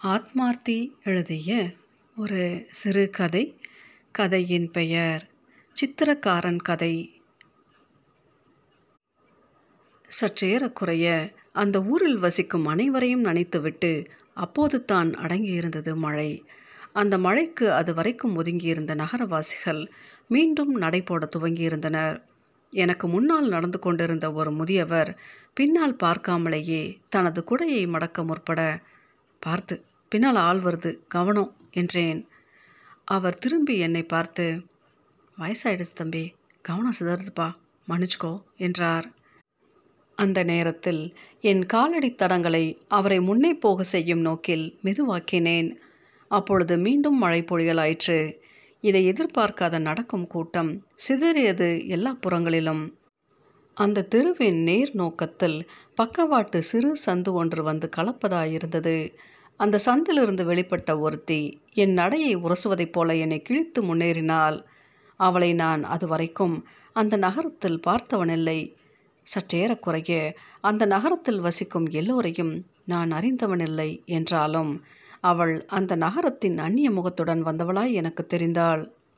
ஆத்மார்த்தி எழுதிய ஒரு சிறுகதை கதையின் பெயர் சித்திரக்காரன் கதை சற்றேறக்குறைய அந்த ஊரில் வசிக்கும் அனைவரையும் நனைத்துவிட்டு அப்போது தான் அடங்கியிருந்தது மழை அந்த மழைக்கு அது வரைக்கும் ஒதுங்கியிருந்த நகரவாசிகள் மீண்டும் நடைபோட துவங்கியிருந்தனர் எனக்கு முன்னால் நடந்து கொண்டிருந்த ஒரு முதியவர் பின்னால் பார்க்காமலேயே தனது குடையை மடக்க முற்பட பார்த்து பின்னால் ஆள் வருது கவனம் என்றேன் அவர் திரும்பி என்னை பார்த்து வயசாயிடுச்சு தம்பி கவனம் சிதறுதுப்பா மன்னிச்சுக்கோ என்றார் அந்த நேரத்தில் என் காலடி தடங்களை அவரை முன்னே போக செய்யும் நோக்கில் மெதுவாக்கினேன் அப்பொழுது மீண்டும் மழை பொழியலாயிற்று இதை எதிர்பார்க்காத நடக்கும் கூட்டம் சிதறியது எல்லா புறங்களிலும் அந்த தெருவின் நேர் நோக்கத்தில் பக்கவாட்டு சிறு சந்து ஒன்று வந்து கலப்பதாயிருந்தது அந்த சந்திலிருந்து வெளிப்பட்ட ஒருத்தி என் நடையை உரசுவதைப் போல என்னை கிழித்து முன்னேறினாள் அவளை நான் அதுவரைக்கும் அந்த நகரத்தில் பார்த்தவனில்லை சற்றேறக்குறைய அந்த நகரத்தில் வசிக்கும் எல்லோரையும் நான் அறிந்தவனில்லை என்றாலும் அவள் அந்த நகரத்தின் அந்நிய முகத்துடன் வந்தவளாய் எனக்கு தெரிந்தாள்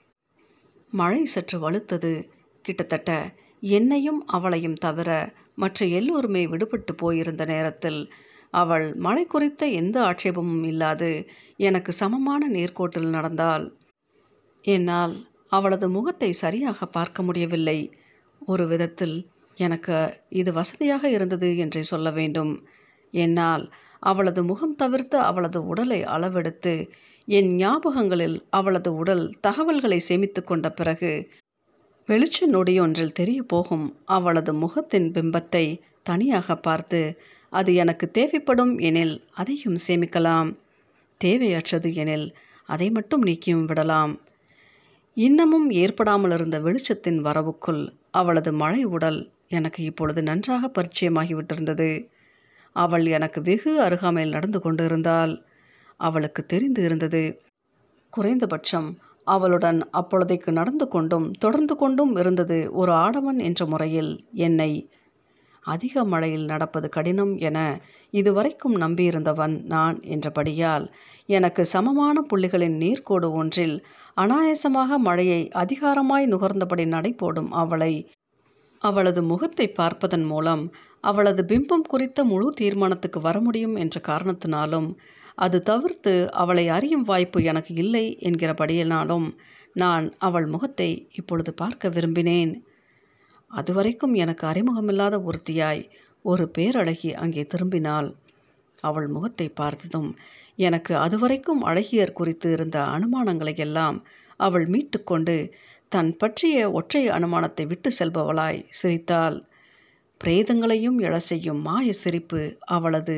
மழை சற்று வலுத்தது கிட்டத்தட்ட என்னையும் அவளையும் தவிர மற்ற எல்லோருமே விடுபட்டு போயிருந்த நேரத்தில் அவள் மழை குறித்த எந்த ஆட்சேபமும் இல்லாது எனக்கு சமமான நேர்கோட்டில் நடந்தாள் என்னால் அவளது முகத்தை சரியாக பார்க்க முடியவில்லை ஒரு விதத்தில் எனக்கு இது வசதியாக இருந்தது என்றே சொல்ல வேண்டும் என்னால் அவளது முகம் தவிர்த்து அவளது உடலை அளவெடுத்து என் ஞாபகங்களில் அவளது உடல் தகவல்களை சேமித்து கொண்ட பிறகு வெளிச்ச நொடியொன்றில் தெரிய போகும் அவளது முகத்தின் பிம்பத்தை தனியாக பார்த்து அது எனக்கு தேவைப்படும் எனில் அதையும் சேமிக்கலாம் தேவையற்றது எனில் அதை மட்டும் நீக்கியும் விடலாம் இன்னமும் ஏற்படாமல் இருந்த வெளிச்சத்தின் வரவுக்குள் அவளது மழை உடல் எனக்கு இப்பொழுது நன்றாக பரிச்சயமாகிவிட்டிருந்தது அவள் எனக்கு வெகு அருகாமையில் நடந்து கொண்டிருந்தால் அவளுக்கு தெரிந்து இருந்தது குறைந்தபட்சம் அவளுடன் அப்பொழுதைக்கு நடந்து கொண்டும் தொடர்ந்து கொண்டும் இருந்தது ஒரு ஆடவன் என்ற முறையில் என்னை அதிக மழையில் நடப்பது கடினம் என இதுவரைக்கும் நம்பியிருந்தவன் நான் என்றபடியால் எனக்கு சமமான புள்ளிகளின் நீர்க்கோடு ஒன்றில் அனாயசமாக மழையை அதிகாரமாய் நுகர்ந்தபடி நடைபோடும் அவளை அவளது முகத்தை பார்ப்பதன் மூலம் அவளது பிம்பம் குறித்த முழு தீர்மானத்துக்கு வர முடியும் என்ற காரணத்தினாலும் அது தவிர்த்து அவளை அறியும் வாய்ப்பு எனக்கு இல்லை என்கிறபடியினாலும் நான் அவள் முகத்தை இப்பொழுது பார்க்க விரும்பினேன் அதுவரைக்கும் எனக்கு அறிமுகமில்லாத ஒருத்தியாய் ஒரு பேரழகி அங்கே திரும்பினாள் அவள் முகத்தை பார்த்ததும் எனக்கு அதுவரைக்கும் அழகியர் குறித்து இருந்த அனுமானங்களை எல்லாம் அவள் மீட்டுக்கொண்டு தன் பற்றிய ஒற்றை அனுமானத்தை விட்டு செல்பவளாய் சிரித்தாள் பிரேதங்களையும் எழ செய்யும் மாய சிரிப்பு அவளது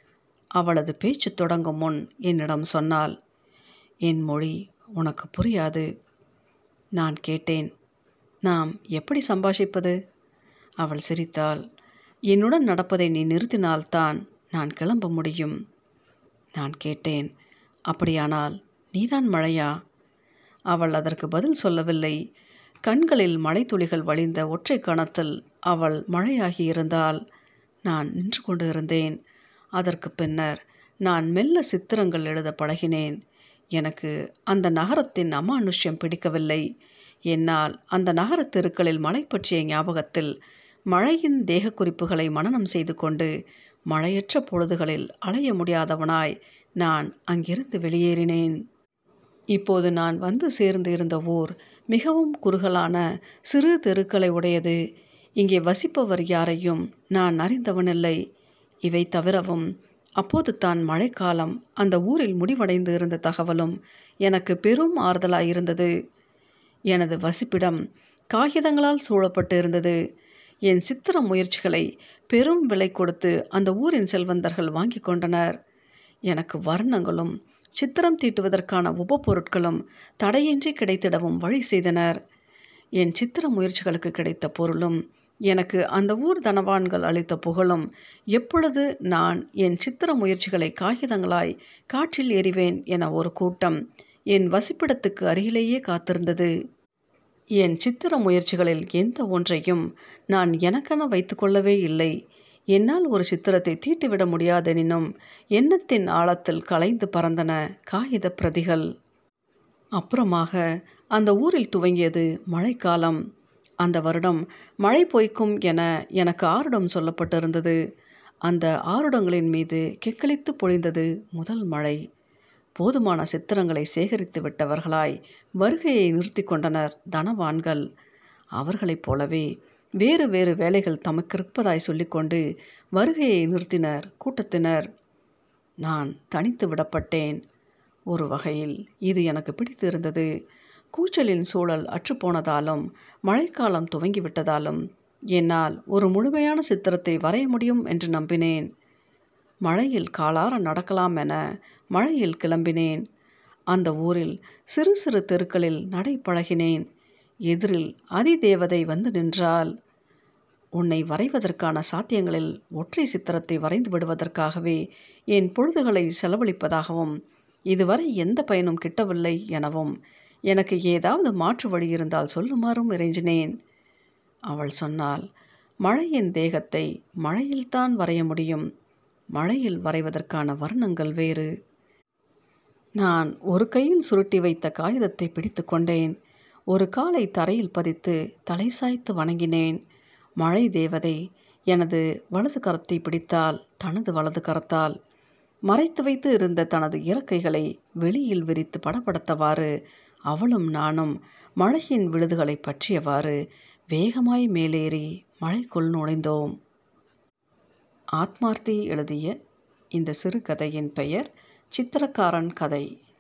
அவளது பேச்சு தொடங்கும் முன் என்னிடம் சொன்னாள் என் மொழி உனக்கு புரியாது நான் கேட்டேன் நாம் எப்படி சம்பாஷிப்பது அவள் சிரித்தாள் என்னுடன் நடப்பதை நீ நிறுத்தினால்தான் நான் கிளம்ப முடியும் நான் கேட்டேன் அப்படியானால் நீதான் மழையா அவள் அதற்கு பதில் சொல்லவில்லை கண்களில் மழைத்துளிகள் வழிந்த ஒற்றை கணத்தில் அவள் மழையாகி இருந்தால் நான் நின்று கொண்டு இருந்தேன் அதற்கு பின்னர் நான் மெல்ல சித்திரங்கள் எழுத பழகினேன் எனக்கு அந்த நகரத்தின் அமானுஷ்யம் பிடிக்கவில்லை என்னால் அந்த நகர தெருக்களில் மழை பற்றிய ஞாபகத்தில் மழையின் தேக குறிப்புகளை மனனம் செய்து கொண்டு மழையற்ற பொழுதுகளில் அலைய முடியாதவனாய் நான் அங்கிருந்து வெளியேறினேன் இப்போது நான் வந்து சேர்ந்து இருந்த ஊர் மிகவும் குறுகலான சிறு தெருக்களை உடையது இங்கே வசிப்பவர் யாரையும் நான் அறிந்தவனில்லை இவை தவிரவும் அப்போது தான் மழைக்காலம் அந்த ஊரில் முடிவடைந்து இருந்த தகவலும் எனக்கு பெரும் ஆறுதலாயிருந்தது எனது வசிப்பிடம் காகிதங்களால் சூழப்பட்டு இருந்தது என் சித்திர முயற்சிகளை பெரும் விலை கொடுத்து அந்த ஊரின் செல்வந்தர்கள் வாங்கி கொண்டனர் எனக்கு வர்ணங்களும் சித்திரம் தீட்டுவதற்கான உபப்பொருட்களும் தடையின்றி கிடைத்திடவும் வழி செய்தனர் என் சித்திர முயற்சிகளுக்கு கிடைத்த பொருளும் எனக்கு அந்த ஊர் தனவான்கள் அளித்த புகழும் எப்பொழுது நான் என் சித்திர முயற்சிகளை காகிதங்களாய் காற்றில் எறிவேன் என ஒரு கூட்டம் என் வசிப்பிடத்துக்கு அருகிலேயே காத்திருந்தது என் சித்திர முயற்சிகளில் எந்த ஒன்றையும் நான் எனக்கென வைத்துக்கொள்ளவே இல்லை என்னால் ஒரு சித்திரத்தை தீட்டிவிட முடியாதெனினும் எண்ணத்தின் ஆழத்தில் கலைந்து பறந்தன காகித பிரதிகள் அப்புறமாக அந்த ஊரில் துவங்கியது மழைக்காலம் அந்த வருடம் மழை பொய்க்கும் என எனக்கு ஆருடம் சொல்லப்பட்டிருந்தது அந்த ஆருடங்களின் மீது கெக்களித்து பொழிந்தது முதல் மழை போதுமான சித்திரங்களை சேகரித்து விட்டவர்களாய் வருகையை நிறுத்தி கொண்டனர் தனவான்கள் அவர்களைப் போலவே வேறு வேறு வேலைகள் தமக்கு இருப்பதாய் சொல்லிக்கொண்டு வருகையை நிறுத்தினர் கூட்டத்தினர் நான் தனித்து விடப்பட்டேன் ஒரு வகையில் இது எனக்கு பிடித்திருந்தது கூச்சலின் சூழல் அற்றுப்போனதாலும் மழைக்காலம் துவங்கிவிட்டதாலும் என்னால் ஒரு முழுமையான சித்திரத்தை வரைய முடியும் என்று நம்பினேன் மழையில் காலார நடக்கலாம் என மழையில் கிளம்பினேன் அந்த ஊரில் சிறு சிறு தெருக்களில் நடை பழகினேன் எதிரில் அதிதேவதை வந்து நின்றால் உன்னை வரைவதற்கான சாத்தியங்களில் ஒற்றை சித்திரத்தை வரைந்து விடுவதற்காகவே என் பொழுதுகளை செலவழிப்பதாகவும் இதுவரை எந்த பயனும் கிட்டவில்லை எனவும் எனக்கு ஏதாவது மாற்று வழி இருந்தால் சொல்லுமாறும் இறைஞ்சினேன் அவள் சொன்னாள் மழையின் தேகத்தை மழையில்தான் வரைய முடியும் மழையில் வரைவதற்கான வர்ணங்கள் வேறு நான் ஒரு கையில் சுருட்டி வைத்த காகிதத்தை பிடித்து கொண்டேன் ஒரு காலை தரையில் பதித்து தலை சாய்த்து வணங்கினேன் மழை தேவதை எனது வலது கரத்தை பிடித்தால் தனது வலது கரத்தால் மறைத்து வைத்து இருந்த தனது இறக்கைகளை வெளியில் விரித்து படப்படுத்தவாறு அவளும் நானும் மழையின் விழுதுகளை பற்றியவாறு வேகமாய் மேலேறி மழைக்குள் நுழைந்தோம் ஆத்மார்த்தி எழுதிய இந்த சிறுகதையின் பெயர் சித்திரக்காரன் கதை